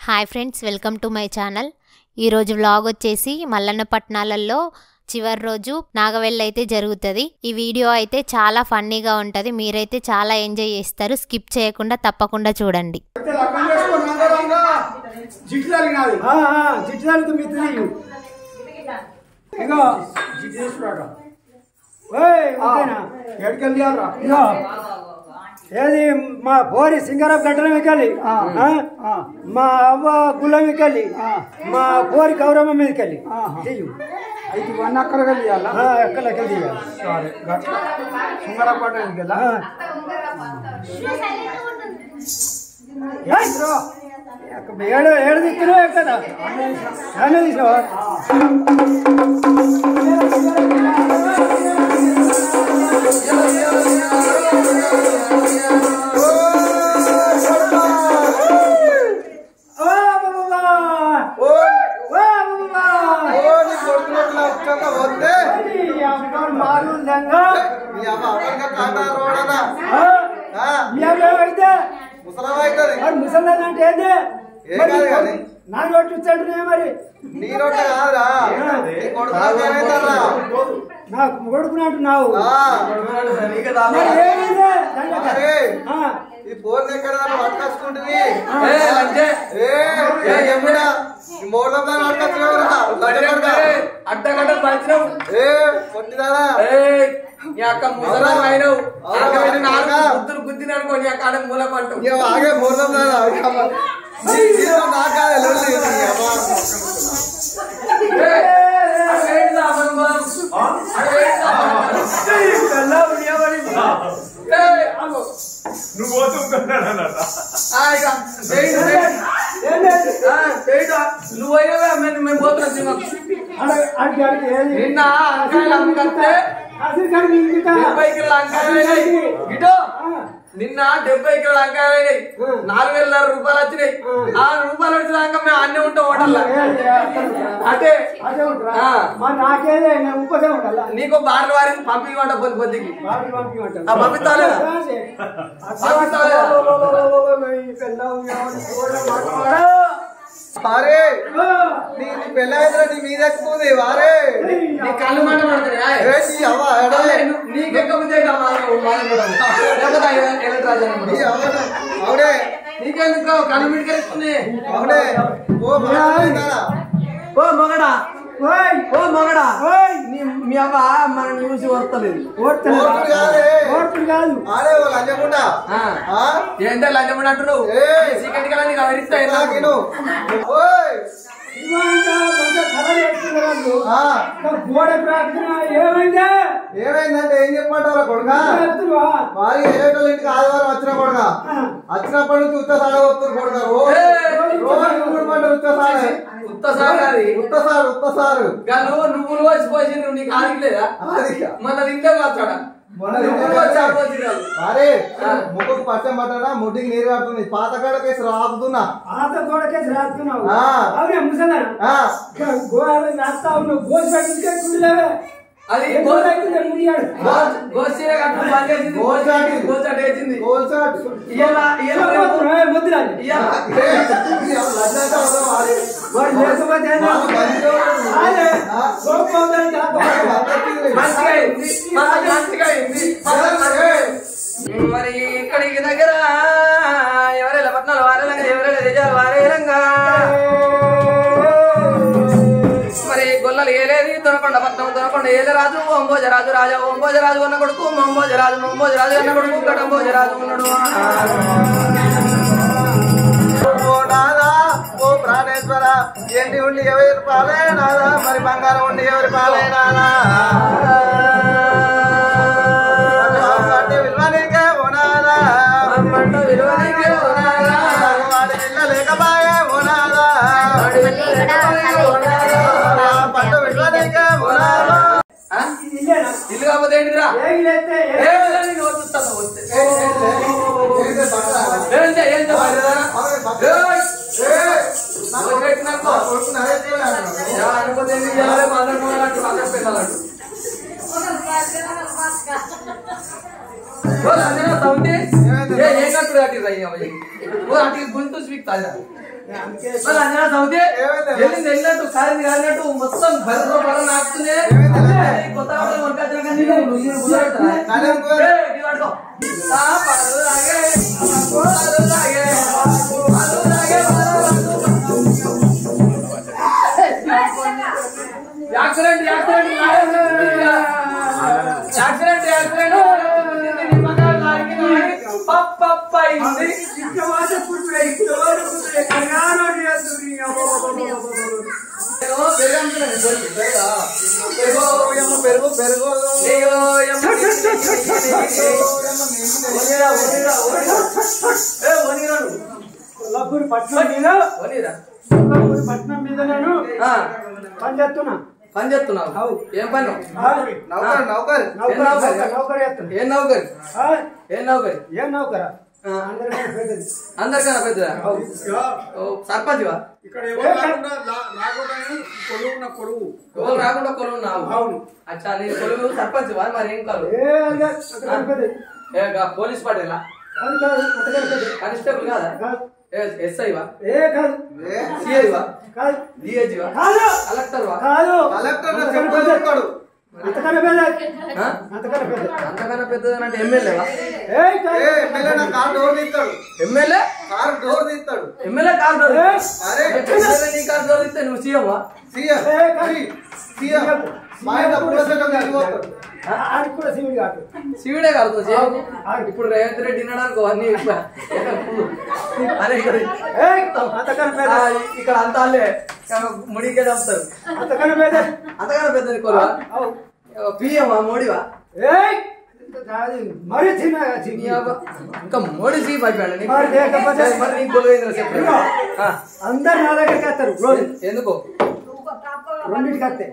Hi friends welcome to my channel ఈరోజు vlog వచ్చేసి మల్లన్న పట్నాలలో చివరి రోజు నాగవెల్లి అయితే జరుగుతుంది ఈ వీడియో అయితే చాలా ఫన్నీగా ఉంటుంది మీరైతే చాలా ఎంజాయ్ చేస్తారు స్కిప్ చేయకుండా తప్పకుండా చూడండి అయితే లగ్గం చేసుకో నందరంగా జిట్లు తగినది చిట్టానికి మిత్రులు ఇగో జిట్లు తీసుకురాక ఓయ్ ఓకేనా ఎక్కడికి వెళ్ళారా ఇగో ఏది మా పోరి సింగరాపు గడ్డల మీకెళ్ళి ఆ. ఆ. మా అవ్వ గుళ్ళ మీకెళ్ళి ఆ. మా పోరి గౌరమ్మ మీదకెళ్ళి ఆహా. చెయ్యు అయితే ఇవన్నీ అక్కడ వెళ్ళాలా ఆ, ఎక్కలకెళ్ళి ఇయ్యాలి. సరే గట్ల సుంగరపట్ట వెళ్ళా ఆ. ఏయ్! ఏడు ఏడు దిక్కున్నావు కదా అన్నీ తీసినావా ఓ బాబా! ఓ బాబా! ఈ అబ్బాయి మారు లంగా. ఆ? మీ అబ్బాయి అయితే మరి ముసల్దాన్ అంటే ఏంది ఏం మరి కాదు కానీ. నా నోటి వచ్చాడు మరి నాకు కొడుకున్నట్టు నావు మరి ఏమైంది దండక? ఆ, ఈ పోర్లు ఎక్కడ పట్టుకొచ్చుకుంటుంది ఆ. ఏ ఎమ్మిడా ఈ మోటం దాన్ని పట్టుకొచ్చుకోరా అడ్డగడ్డ పంచినావు ఏ పొట్టిదారా ఏయ్, నీ అక్క ముసలం అయినావు అవునా? అక్క వెళ్ళి నాలుగు అవునా? బుద్ధులు గుద్దిన అనుకో నీ అక్క ఆడ మూల పంటావు ఇక ఆగే మోటం దారా నాకు లొల్లి నీ అమ్మ. ఏయ్, అక్కడ ఏంటి సామాను మనం? అక్కడ ఏంటి సామాను? పెళ్ళాం నిలబడి. ఏయ్, ఆగు. ఆ, ఇక, పెయింట్, పెయింట్. ఏం లేదు. ఆ, పెయింట్. నువ్వు అయినవే మేము మేము పోతున్నాం సినిమాకి. అడ- అడిగి అడిగి ఏది? నిన్న అంకాయలు అమ్మకత్తే అసలు కానీ ఇంకా డెబ్బై కిలోల అంకాయలు అయినాయి ఇటో నిన్న డెబ్బై కిలోల అంకాయలు అయినాయి నాలుగు వేల రూపాయలు వచ్చినాయి ఆ రూపాయలు వచ్చినాక మేము అన్నీ ఉంటాం హోటల్లో అంటే అదే ఉంటారా? ఆ. మరి నాకేదే నేను ఉపదే ఉండాలా నీకు బార్లు వారికి పంపించమంట పొద్దు పొద్దుకి బాబు పంపించమంటారు. ఆ, పంపిస్తావా? అదే. పంపిస్తావా? ఈ పెళ్ళాం ఎవరు చూడడం మాట్లాడా? వారే ఓ! నీ నీ పెళ్ళైందిరా నీ మీద ఎక్కుతుంది వారే నీ కళ్ళు మంట పడుతున్నాయి ఏ నీ అవ్వ ఎడే నీకెక్కముందే నీ అవ్వ అవునే నీకెందుకు కళ్ళు మిడికెళ్తుంది అవునే ఓ మాట్లాడిందా ఓ మొగడా ఓయ్! ఓ మొగడా ఓయ్! నీ మీ అవ్వ మనం చూసి వస్తలేదు ఓడ్తలే. ఓడ్తుడు కాదే. ఓడ్తుడు కాదు ఆడే ఓ లంజకుండా ఆ. ఆ ఏంటో లంచం అంటున్నావు ఏయ్. సీకెట్ కదా నీకు అవరిస్తా తాకిను ఓయ్ ఇవాళ మంచిగా కథ చేస్తున్నారు వాళ్ళు. ఆ ఇంకా గోడ ప్రార్థన ఏమైందే ఏమైందంటే ఏం చెప్పమంటారా కొడుక చెప్తున్నా? వారి ఏటోళ్ళ ఇంటికి ఆదివారం వచ్చిన కొడుక వచ్చినప్పటి నుంచి ఉత్తసారి వస్తారు కొడుక రోజు ఏయ్. రోజు మూడు పంటలు ఉత్తసారి ఉత్తసారి అది ఉత్తసారు ఉత్తసారు గాను నువ్వులు వచ్చి పోసిండ్రు నీకు ఆదికి లేదా అది మన ఇంట్లో వచ్చాడ మొన్న నువ్వులు వచ్చి ఆడిపోసిండ్రు అరే ముక్కుకు పచ్చం పట్టడా ముడ్డికి నీరు కడుతుంది పాత కాడకేసి రాపుతున్నా ఆత గోడకేసి రాస్తున్నావు ఆ. అవునే ముసలా ఆ గోడ రాస్తావు నువ్వు గోసి పెట్టుకుంటే గుడిలేవే అది ఏ గోడ అవుతుంది ముడియాడు గోసీర కట్టు బంద్ చేసింది గోచాటి. గోచాటి వేసింది కోల్చాట్ ఇయ్యాల ఇయ్యాల రేపు ముద్దురాలి ఇయ్యాల వాడు లేకపోతే ఏందో? అదే, గొప్ప ఉందని కాదు. మంచిగా అయింది మనకు మంచిగా అయింది మరి ఇక్కడికి దగ్గర ఎవరైనా పట్నాలు వారేలంగా ఎవరైనా తెచ్చారు వారేలంగా మరి గొల్లలు ఏలేది దొనకొండ పట్నం దొనకొండ ఏలే రాజు ఓంబోజ రాజు రాజా ఓంబోజ రాజు అన్న కొడుకు మొంబోజ రాజు మొంబోజ రాజు అన్న కొడుకు కటంబోజ రాజు ఉన్నాడు ఓ నాదా ఓ ప్రాణేశ్వర ఎండి ఉండి ఎవరి పాలే నాదా మరి బంగారం ఉండి ఎవరి పాలే నాదా అంటే విలువ నీకే ఓ నాదా అమ్మంట విలువ నీకే ఓనాలా. వాడి పిల్ల లేకపాయే ఓ నాదా వాడి పిల్ల లేకపోతే ఓనాలా. పట్టు విలువ నీకే ఓ నాదా ఆ? ఇల్లేనా? ఇల్లు కాకపోతే ఏంటిదిరా ఏం లేతే ఏ- ఏ విధంగా నేను వదులుతాను వస్తే. ఏంటి? ఏంటి బయలుదేరా? ఏయ్! రోజు పెట్టినాకో. యా, అనుకోతే ఎందుకు చేయాలి? మా అందరం పోవాలంటే మా అందరం పెట్టాలంట. ఓ, అంతేనా సౌండ్? ఏ, ఏం కట్టుడు కట్టిర్రా ఈ అమ్మాయి? ఓ, అటు గుంటూ స్విక్ ఇస్తాను మరి అంజనా చదివితే వెళ్ళింది వెళ్ళినట్టు కారింది కారినట్టు మొత్తం బర్ర బర్ర నాకుతుంది కొత్త ఆటలు కొనుక్కొచ్చిన కానీ నీకు నువ్వు కుదరవుతుందా? ఏయ్, ఇది పట్టుకో. ఆ, పాలు తాగే, పాలు తాగే, పాలు తాగే, యాక్సిడెంట్ యాక్సిడెంట్ యాక్సిడెంట్ యాక్సిడెంట్ నిమ్మకాయలు తాగి పప్ప పప్ప అయింది ఏమో పెరుగంటున్నాను, పెరుగు. పెరుగు పెరుగు అయ్యో, ఏమో. ఓనిరా, ఓనిరా, ఓనిరా. ఏ, ఓనిరా నువ్వు. కొల్లాపూర్ పట్నం మీద ఓనిరా. కొల్లాపూర్ పట్నం మీద నేను ఆ, పని చేస్తున్నా పని చేస్తున్నావు ఏం పని ఆ, నౌకర్ నౌకర్ నౌకరు నౌకరు నౌకరు చేస్తున్నా ఏం నౌకరి ఆ, ఏం నౌకరి ఏం నౌకరా ఆ. అందరికీ పెద్దది. అందరికన్నా పెద్దదా ఓ సర్పంచ్వా ఇక్కడ ఎవరు రాకుండా లా- రాకుండా కొడువు ఉన్న కొడువు ఎవరు రాకుండా కొలువు నావు అవును. అచ్చా నేను కొలువు సర్పంచ్వా మరి ఏం కాదు ఏ అదిగా, అంతకన్నా పెద్దది. ఏ గా- పోలీస్ పార్టీలా అది కాదు, అంతకన్నా పెద్దది. కానిస్టేబుల్ కాదా కాదు. ఏ ఎస్ఐవా ఏ కాదు సిఐవా కాదు డిఐజీవా కాదు కలెక్టర్వా కాదు కలెక్టర్ అంతకన్నా చెప్పులు పెద్దది. చెప్తాడు అంతకన్నా పెద్దది. ఆ? అంతకన్నా పెద్దది. అంతకన్నా పెద్దదంటే ఎమ్మెల్యేవా ఏయ్ కాదు. ఏ ఎమ్మెల్యే నా కార్ డోర్ తీస్తాడు ఎమ్మెల్యే కార్ డోర్ తీస్తాడు ఎమ్మెల్యే కాదు డోర్. ఏయ్. అరే ఎమ్మెల్యే నీ కాదు డోర్ ఇస్తే నువ్వు సీఎంవా సీఎం ఏ కాదు. సీఎం మా ఇంట్లో పులసెట్టం తీసుకుపోతాడు ఆడికి కూడా శివుడు కాదు శివుడే కాదు సీఎం అవును. ఇప్పుడు రేవంత్ రెడ్డి వినడానికి అన్ని ఇట్లా అరే ఇక్కడ ఏయ్ అంతకన్నా ఆ, పెద్దది. ఇక్కడ అంతా వాళ్ళే ముడికే చంపుతారు అంతకన్నా పెద్దది. అంతకన్నా పెద్దది కొలువా అవు. పిఎంవా మోడీవా ఏయ్ అది మరీ చిన్న నీ చిన్న అబ్బా. ఇంకా మోడీ సీ పైపోయాడు నీకు మరి లేకపోతే- మరి నీకు కొలువైందిరా చెప్పు ఆ, అందరు నా దగ్గరికి వస్తారు రోజు ఎందుకు రెండింటికి వస్తాయి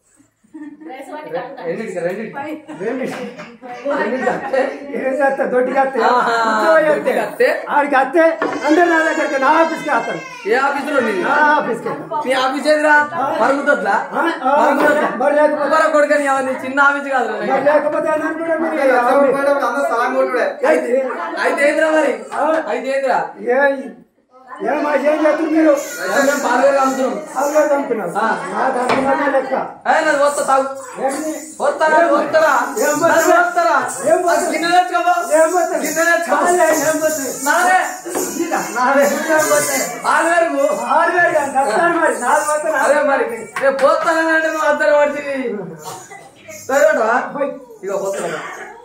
రెండింటికి రెండింటికి రెండింటికి రెండింటికి వస్తే ఏం చేస్తా దొడ్డికి వస్తాయి ఆహా, ఉద్యోగం దొడ్డికి చేస్తే. వస్తే? ఆడికి వస్తే అందరు నా దగ్గరికి నా ఆఫీస్కి వస్తారు ఏ ఆఫీసులో నీది నా ఆఫీస్కి నీ ఆఫీస్ ఏదిరా మరుగుదొద్లా ఆ, ఆ, మరి లేకపోతే మరొక కొడుకని ఎవరు నీ చిన్న ఆఫీస్ కాదురా మరి నాకు. లేకపోతే ఏంటంటే కూడా మీరు లక్ష రూపాయలు అందరూ సలాం కొట్టుడే అయితే అయితే ఏందిరా మరి అయితే ఏందిరా ఏ- ఏం మా ఏం చేస్తున్నారు మీరు మేము పాలుగారు అమ్ముతున్నాం అల్లు చంపుతున్నారు ఆ. నాకు అనుకున్నదే లెక్క ఏ, నాది వస్తా తాగు ఏంటి? వస్తారా వస్తారా ఏం పోతుంది? నాది వస్తారా ఏం పోతుంది? గిన్నె తెచ్చుకోపో. ఏం పోతుంది? గిన్నె తెచ్చుకోపో. కాదులే, ఏం పోతుంది? నాదే నాదే ఏం పోతుంది? పాలుగారు ఆరు వేలు కాదు, కష్టాలు మరి. నాలుగు పోతే నాలుగు అదే మరి రేపు పోతానంటే నువ్వు అద్దరు పడిచి సరేటా పోయి. ఇక పోతున్నా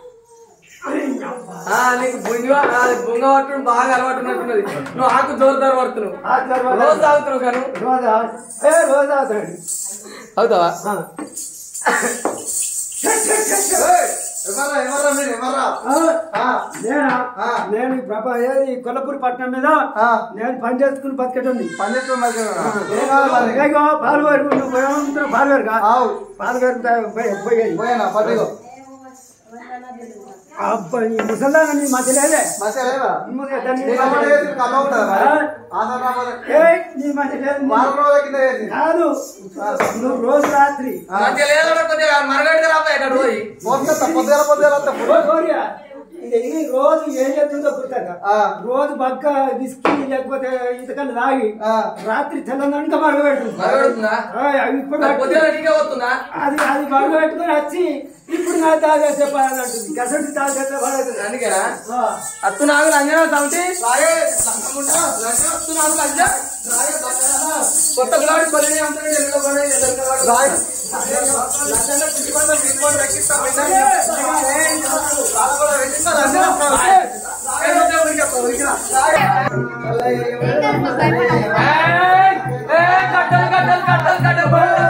ఆ, నీకు బుంగ ఆ, బుంగ పట్టుడు బాగా అలవాటు ఉన్నట్టున్నది నువ్వు ఆకు జోరుదారు పడుతున్నావు ఆ తర్వాత రోజు తాగుతున్నావు కాను రోజా ఏ రోజా అవుతాడు అవుతావా ఎవర్రా ఎవర్రా మీరు ఎవర్రా ఆ, నేనా ఆ. నేను ఈ ప్రభా ఏది కొల్లపూరి పట్టణం మీద ఆ. నేను పని చేసుకుని బతికేటండి పన్నెండు మంది ఏం కావాలి మరి? పాలుగారు నువ్వు పోయామంటున్నావు పాలుగారు ఆవు పాలుగారు పోయేది పోయినా పట్టుకో అబ్బా ఈ ముసల్దాన నీ మధ్య లేదే మధ్య లేదా ముందుగా దాన్ని నేను అప్పుడు వేసి కళ్ళ ఉంటుందా మరి? ఆధార్ నెంబర్ ఏయ్, నీ మధ్య లేదు వారం రోజుల కింద వేసి కాదు నువ్వు రోజు రాత్రి మంచిగా లేదన్నా కొద్దిగా మరగడితే రాబాయి ఇక్కడ పోయి పోతే పొద్దుగల పొద్దుగల వస్తే ఓ ఫుల్. గౌరియా, ఇది ఈ రోజు ఏం చేస్తుందో గుర్తక ఆ. రోజు బక్క విస్కీ లేకపోతే ఇతకలు తాగి ఆ. రాత్రి తెల్లందనుక మరగ పెడుతుంది మరగడుతుందా ఇప్పుడు మరి పొద్దున నీకే వస్తుందా అది అది మరగ పెట్టుకొని వచ్చి ఇప్పుడు నా తాగా చెప్పాలని అంటుంది గసంటి తాగేస్తే పడదు అందుకేనా అత్తు నాకు లంజన సమితి రాయే, లంచం ఉందా? లంజన అత్తు నాకు లంజ కొత్త గులాబీ పల్లిని అంతా ఎల్లో పడే ఎల్లో పడే రాయే. లంజన పిచ్చిపండు పిచ్చిపండు రెక్కిస్తా కట్టలు కట్టలు కట్టలు కట్టలు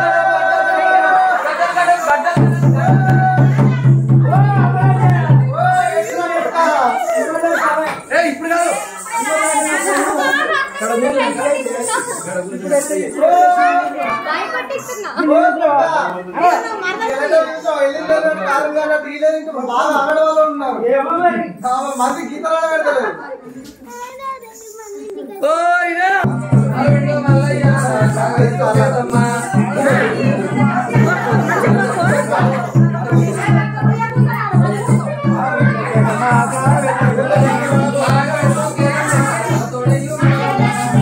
కట్టలు కట్టలు ఏ ఇప్పుడు కాదు ఎల్లుండి చూసో, ఎల్లుండి కారు మీద డీలర్ ఇంటూ బాగా ఆడడం వాళ్ళు ఉన్నారు ఏమో మరి చాలా మంది గీతలు పెడతారు ఓ ఇదే అరవింద మల్లయ్య సాగరమ్మ ఆ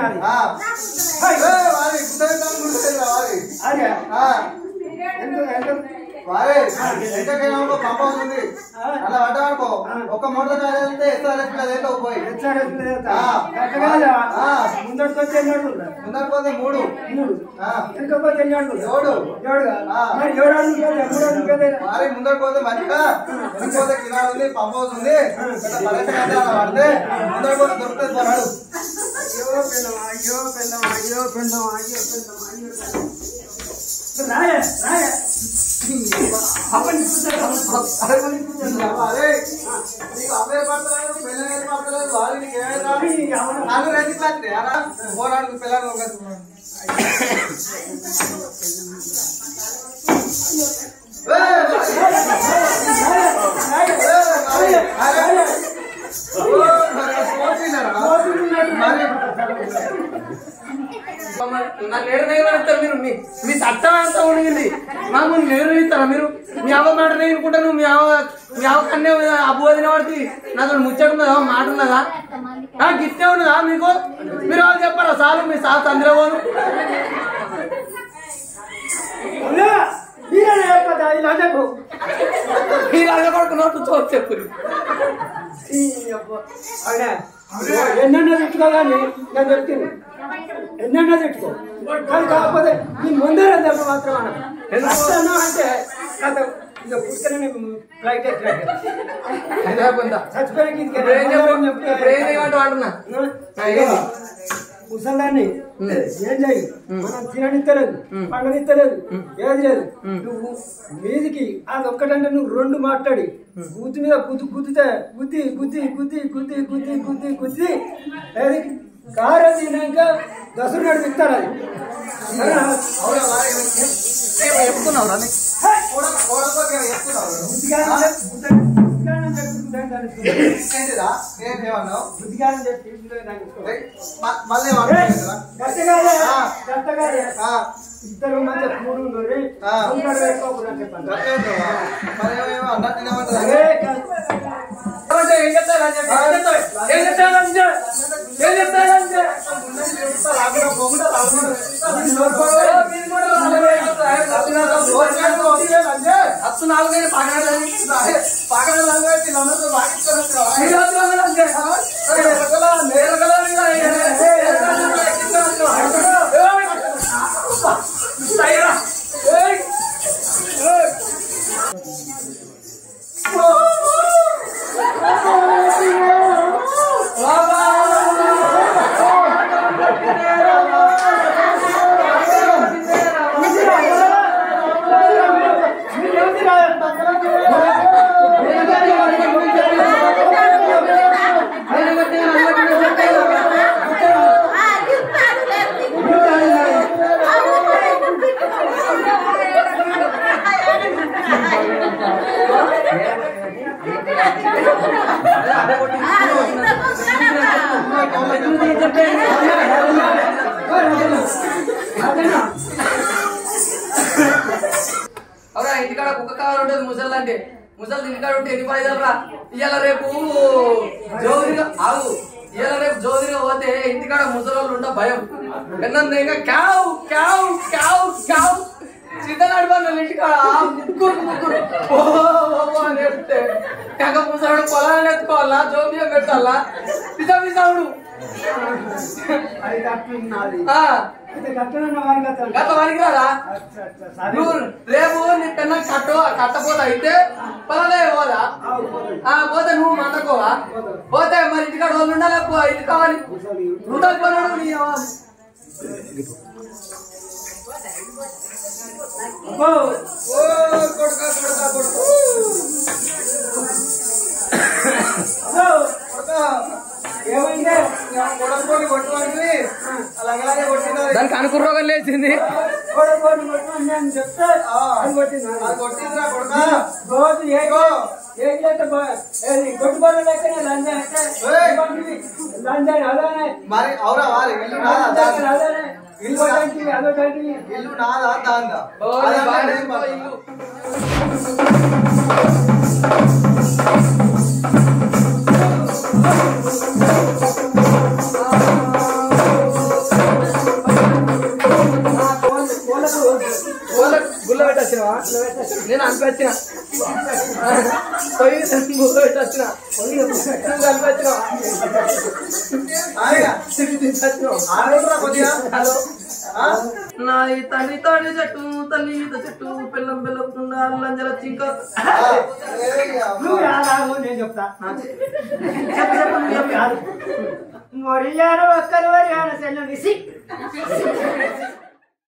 నాది ఆ. ఏ, వారి గుర్తెరగడం గుర్తెరగరా వారి? అదే ఆ. ఎంత ఎంత వారే ఎంతకైనా ఒక పంప ఉంది అలా పడ్డామనుకో ఒక మోటార్ కాయ వెళ్తే ఎస్ఆర్ఎస్ అదేంటో పోయి హెచ్ఆర్ఎస్ ఆ. కట్టగాల ఆ. ముందటికి వచ్చి ఎన్నోడు ముందర పోతే మూడు మూడు ఆ. వెనకపోతే ఎన్నోడు ఏడు ఏడుగా ఆ. మరి ఏడు అడుగు కదా మూడు అడుగు కదా వారి ముందర పోతే మంచిగా వెనక పోతే కిరాడు ఉంది పంప హౌస్ ఉంది పెద్ద పరీక్ష కదా అలా పడితే ముందర పోతే దొరుకుతుంది పోరాడు అయ్యో పెళ్ళం అయ్యో పెళ్ళం అయ్యో పెళ్ళం అయ్యో పెళ్ళం అయ్యో పెళ్ళం రాయ రాయ అప్పటి అరే నీకు అమ్మాయి పడతలేదు పిల్లలు పడతలేదు వాళ్ళు నీకు ఏమైనా నాలుగు రైతు క్లాస్ అలా పోరాడు పిల్లలు ఒక నన్ను ఏడు నెగలుస్తారు మీరు మీ మీ చట్టం అంతా ఉండింది మామూలు నెగలుస్తారా మీరు మీ అవ్వ మాట నేనుకుంటాను మీ అవ్వ మీ అవ్వ కన్నే అబ్బు వదిన పడితే నాతో ముచ్చట ఉన్నదా మాట ఉన్నదా నాకు ఇస్తే ఉన్నదా మీకు మీరు వాళ్ళు చెప్పారా సాలు మీ సార్ చంద్రబాబు మీరే అయిపోతా ఇలా చెప్పు మీరు అదే కొడుకు నోట్లు చూసి చెప్పు అవునా ఎన్నెన్నో తిట్టుకో కానీ నేను చెప్తుంది ఎన్నెన్నో తిట్టుకో కానీ కాకపోతే నీ ముందర దెబ్బ మాత్రం అన్న ఎందుకు అంటే కథ ఇక పుస్తకం ఫ్లైట్ ఎక్కినట్టు అయితే కొంత చచ్చిపోయాక ఇంక ఇప్పుడు ఏం చెప్పు ఇప్పుడు ఏం చేయమంటావు అంటున్నా ఆ, ఏంది? ముసలాన్ని ఏం చేయి మనం తిననిత్తలేదు పండనిత్తలేదు ఏది లేదు నువ్వు మీదికి అది ఒక్కటంటే నువ్వు రెండు మాట్లాడి గుద్దు మీద గుద్దు గుద్దితే గుద్ది గుద్ది గుద్ది గుద్ది గుద్ది గుద్ది గుద్ది ఏది కారు తినాక దసరు నాడు ఇస్తాడు అది సరేనా? చెప్తున్నావురా నీకు? హే! ఓడకోకే చెప్తున్నావు బుద్ధిగానే చెప్పు, బుద్ధి- బుద్ధిగానే చెప్పు, బుద్ధిగానే చెప్పు. ఏంటిరా ఏమన్నావు బుద్ధిగానే చెప్పు, బుద్ధిగానే చెప్పు. మళ్ళీ ఏయ్! ఏమన్నా గట్టగానే, ఆ. గట్టగానే. ఇద్దరు మధ్య కూడు ఉన్నోరి, ఆ. అందరూ పెట్టుకోకుండా చెప్పండి. మరి ఏమో అన్నట్టు తినమంటారా? అరే, కాదు. ఏమంటే ఏం చెప్తారా అని చెప్పి, ఏం చెప్తావు? ఏం చెప్తారా అని చెప్పి, ఏం చెప్తారా అని చెప్పి. రాకుండా పోకుండా రాకుండా. ఓ, మీరు కూడా రాలేదు. హత్తు నాలుగైదు పగడాలని. పక్కన లాంగ్వేజ్ వీళ్ళందరూ వాకించుకొని వచ్చావా? మీరు హత్తు నాలుగైదు అంటే, ఎరగలా, ఎరగలా మీద ఏ- ఏ- ఎరగలా ఎక్కించుకొని వచ్చావా? ఏయ్! అయ్యా! ఏయ్! ఏయ్! అవునా ఇంటికాడ కుక్క కావాలి ఉంటుంది ముసలి అంటే ముసలి ఇంటికాడ ఉంటే ఎన్ని పైసలు రా ఇవాళ రేపు జోగిరిగా ఆగు ఇవాళ రేపు జోగిరిగా పోతే ఇంటికాడ ముసలి వాళ్ళు ఉండ భయం ఎన్నంత ఇంకా క్యావ్ క్యావ్ క్యావ్ క్యావ్ చిన్ననాడు వాళ్ళ ఇంటికాడ ముగ్గురు ముగ్గురు ఓ ఓ ఓ అని చెప్తే కాక ముసలాడు పొలాలను ఎత్తుకోవాలా జోబియం పెట్టాలా పిజ పిజావుడు అది కట్టున్నది. ఆ అయితే కట్టున్న వారి కథ. గత వానికి రాదా అచ్చా, అచ్చా, సరే. నువ్వు రేపు నీ పెన్న కట్టు కట్టపోతే అయితే పలానే పోదా ఆవు, పోతుంది. ఆ పోతే నువ్వు మండకోవా పోతే మరి ఇంటికాడ వాళ్ళు ఉండాలి పో, ఇల్లు కావాలి ఉండాలి పోనాడు నీ అవ్వ. అబ్బో, ఓ కొడుకా కొడుకా కొడుకు అబ్బో, కొడుకా ఏమైందే కొడుకొని కొట్టుకొని అలాగే కొట్టినారు దానికి అనుకురోగం లేచింది కోడి కోడి కొట్టమని నేను చెప్తే ఆ. అది కొట్టింది అది కొట్టిందిరా కొడుకా రోజు ఏ ఏం చేస్తే బా- ఏది గొడ్డుబోలు లెక్కనే లంజా అంటే ఏయ్. లంజా అలానే మరి అవురా వారి ఇల్లు నాదా లంజా దాందా? అలానే ఇల్లు అదొకటి అదొకటి ఇల్లు నాదా దాందా ఓ, నీ అదంతా బాగానే నేను పో, పడతా. ఇల్లు. ఓ పెట్టి వచ్చినవా నేను అనిపించిన పొయ్యి బువ్వ పెట్టి వచ్చిన నువ్వు కలిపి వచ్చినావా ఆడరా కొద్దిగా హలో ఆ? నా ఈ తల్లి తాడి చెట్టు తల్లి ఈత చెట్టు పిల్లం పిల్లకుండా లంజల చింక ఆ, ఏ, నువ్వు రారాదు నేను చెప్తా చెప్పు చెప్పు నువ్వు చెప్పు. మొరియాన ఒక్కరు వరియాన సెల్లు విసి